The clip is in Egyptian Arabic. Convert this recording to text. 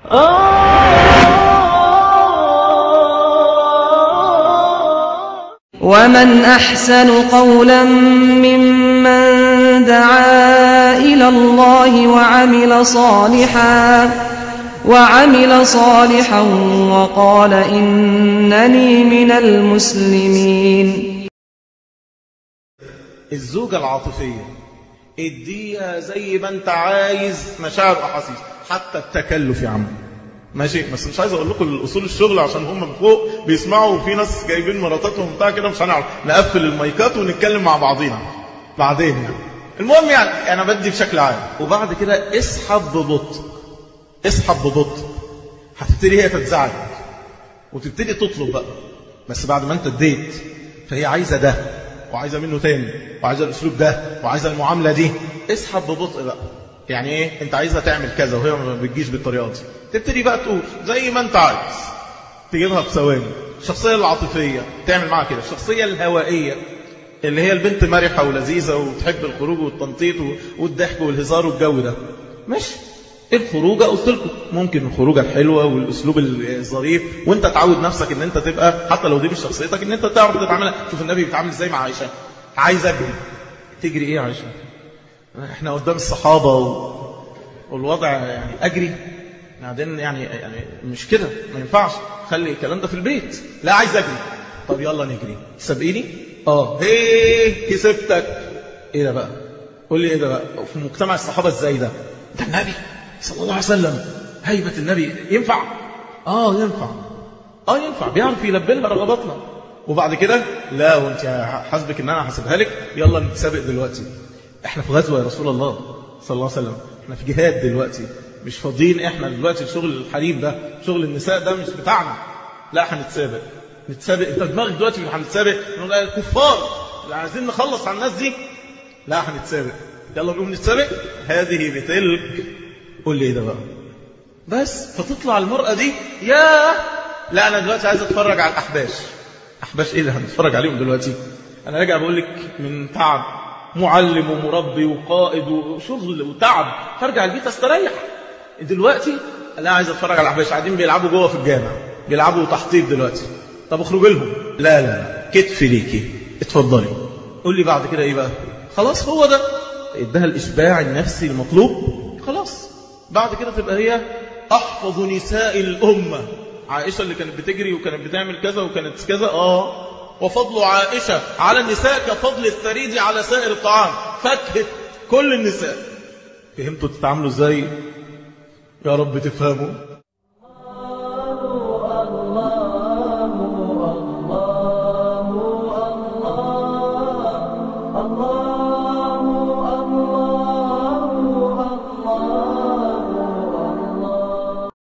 ومن أحسن قولا ممن دعا إلى الله وعمل صالحا وعمل صالحا وقال إنني من المسلمين الزوجة العاطفية اديها زي ما انت عايز مشاعر واحاسيس حتى التكلف يا عم ماشي بس مش عايز اقول لكم الاصول الشغل عشان هم من فوق بيسمعوا وفي ناس جايبين مراتاتهم بتاع كده مش هنعرف نقفل المايكات ونتكلم مع بعضينا بعدين يعني المهم يعني انا بدي بشكل عام وبعد كده اسحب ببطء اسحب ببطء هتبتدي هي تتزعل وتبتدي تطلب بقى بس بعد ما انت اديت فهي عايزه ده وعايزه منه تاني وعايزه الاسلوب ده وعايزه المعامله دي اسحب ببطء بقى يعني ايه انت عايزها تعمل كذا وهي ما بتجيش بالطريقه دي تبتدي بقى تقول زي ما انت عايز تجيبها في ثواني الشخصيه العاطفيه تعمل معاها كده الشخصيه الهوائيه اللي هي البنت مرحه ولذيذه وتحب الخروج والتنطيط والضحك والهزار والجو ده ماشي الخروجه قلت لكم ممكن الخروجه الحلوه والاسلوب الظريف وانت تعود نفسك ان انت تبقى حتى لو دي مش شخصيتك ان انت تعرف تتعامل شوف النبي بيتعامل ازاي مع عائشه عايز اجري تجري ايه يا عائشه احنا قدام الصحابه و... والوضع يعني اجري بعدين يعني يعني مش كده ما ينفعش خلي الكلام ده في البيت لا عايز اجري طب يلا نجري تسابقيني اه هي كسبتك ايه ده بقى قول لي ايه ده بقى في مجتمع الصحابه ازاي ده ده النبي صلى الله عليه وسلم هيبة النبي ينفع اه ينفع اه ينفع بيعرف يلبي لها رغباتنا وبعد كده لا وانت حاسبك ان انا هسيبها لك يلا نتسابق دلوقتي احنا في غزوه يا رسول الله صلى الله عليه وسلم احنا في جهاد دلوقتي مش فاضيين احنا دلوقتي شغل الحريم ده شغل النساء ده مش بتاعنا لا هنتسابق نتسابق انت دماغك دلوقتي هنتسابق نقول الكفار اللي عايزين نخلص على الناس دي لا هنتسابق يلا نقوم نتسابق هذه بتلك قول لي ايه ده بقى بس فتطلع المرأة دي يا لا انا دلوقتي عايز اتفرج على الاحباش احباش ايه اللي هنتفرج عليهم دلوقتي انا راجع بقول لك من تعب معلم ومربي وقائد وشغل وتعب فارجع البيت استريح دلوقتي لا عايز اتفرج على الاحباش قاعدين بيلعبوا جوه في الجامع بيلعبوا تحطيب دلوقتي طب اخرج لهم لا لا كتف ليكي اتفضلي قول لي بعد كده ايه بقى خلاص هو ده ادها الاشباع النفسي المطلوب خلاص بعد كده تبقى هي احفظ نساء الامه عائشه اللي كانت بتجري وكانت بتعمل كذا وكانت كذا اه وفضل عائشه على النساء كفضل الثريد على سائر الطعام فكهت كل النساء فهمتوا تتعاملوا ازاي يا رب تفهموا